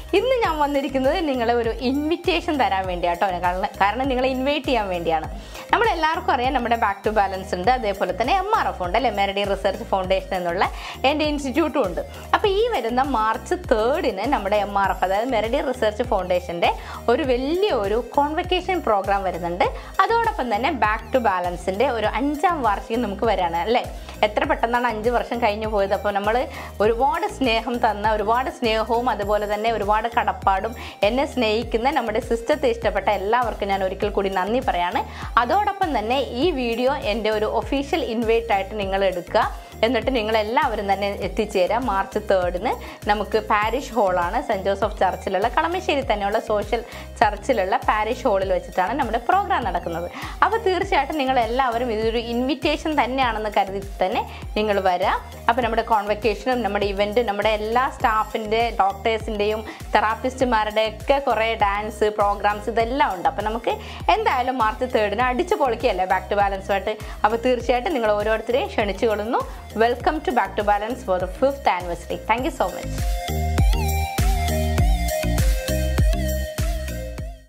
ഇന്ന് ഞാൻ വന്നിരിക്കുന്നത് നിങ്ങളെ ഒരു ഇൻവിറ്റേഷൻ തരാൻ വേണ്ടിയാട്ടോ കാരണം കാരണം നിങ്ങളെ ഇൻവൈറ്റ് ചെയ്യാൻ വേണ്ടിയാണ് നമ്മളെല്ലാവർക്കും അറിയാം നമ്മുടെ ബാക്ക് ടു ബാലൻസ് ഉണ്ട് അതേപോലെ തന്നെ എം ആർ എഫ് ഉണ്ട് അല്ലെ മെരഡി റിസർച്ച് ഫൗണ്ടേഷൻ എന്നുള്ള എൻ്റെ ഇൻസ്റ്റിറ്റ്യൂട്ടും ഉണ്ട് അപ്പോൾ ഈ വരുന്ന മാർച്ച് തേർഡിന് നമ്മുടെ എം ആർ എഫ് അതായത് മെരഡി റിസർച്ച് ഫൗണ്ടേഷൻ്റെ ഒരു വലിയ ഒരു കോൺവെക്കേഷൻ പ്രോഗ്രാം വരുന്നുണ്ട് അതോടൊപ്പം തന്നെ ബാക്ക് ടു ബാലൻസിൻ്റെ ഒരു അഞ്ചാം വാർഷികം നമുക്ക് വരാണ് അല്ലേ എത്ര പെട്ടെന്നാണ് അഞ്ച് വർഷം കഴിഞ്ഞു പോയത് അപ്പോൾ നമ്മൾ ഒരുപാട് സ്നേഹം തന്ന ഒരുപാട് സ്നേഹവും അതുപോലെ തന്നെ ഒരുപാട് കടപ്പാടും എന്നെ സ്നേഹിക്കുന്ന നമ്മുടെ സിസ്റ്റത്തെ ഇഷ്ടപ്പെട്ട എല്ലാവർക്കും ഞാൻ ഒരിക്കൽ കൂടി നന്ദി പറയാണ് അതോടൊപ്പം തന്നെ ഈ വീഡിയോ എൻ്റെ ഒരു ഒഫീഷ്യൽ ഇൻവൈറ്റ് ആയിട്ട് നിങ്ങൾ എടുക്കുക എന്നിട്ട് നിങ്ങളെല്ലാവരും തന്നെ എത്തിച്ചേരാം മാർച്ച് തേർഡിന് നമുക്ക് പാരിഷ് ഹോളാണ് സെൻറ് ജോസഫ് ചർച്ചിലുള്ള കളമശ്ശേരി തന്നെയുള്ള സോഷ്യൽ ചർച്ചിലുള്ള പാരിഷ് ഹോളിൽ വെച്ചിട്ടാണ് നമ്മുടെ പ്രോഗ്രാം നടക്കുന്നത് അപ്പോൾ തീർച്ചയായിട്ടും നിങ്ങൾ എല്ലാവരും ഇതൊരു ഇൻവിറ്റേഷൻ തന്നെയാണെന്ന് കരുതി തന്നെ നിങ്ങൾ വരാം അപ്പോൾ നമ്മുടെ കോൺവെക്കേഷനും നമ്മുടെ ഇവൻറ്റും നമ്മുടെ എല്ലാ സ്റ്റാഫിൻ്റെ ഡോക്ടേഴ്സിൻ്റെയും തെറാപ്പിസ്റ്റുമാരുടെ ഒക്കെ കുറേ ഡാൻസ് പ്രോഗ്രാംസ് ഇതെല്ലാം ഉണ്ട് അപ്പോൾ നമുക്ക് എന്തായാലും മാർച്ച് തേർഡിന് അടിച്ചു പൊളിക്കുകയല്ലേ ബാക്ക് ടു ബാലൻസുമായിട്ട് അപ്പോൾ തീർച്ചയായിട്ടും നിങ്ങൾ ഓരോരുത്തരെയും ക്ഷണിച്ചു കൊള്ളുന്നു welcome to back to balance for the fifth anniversary thank you so much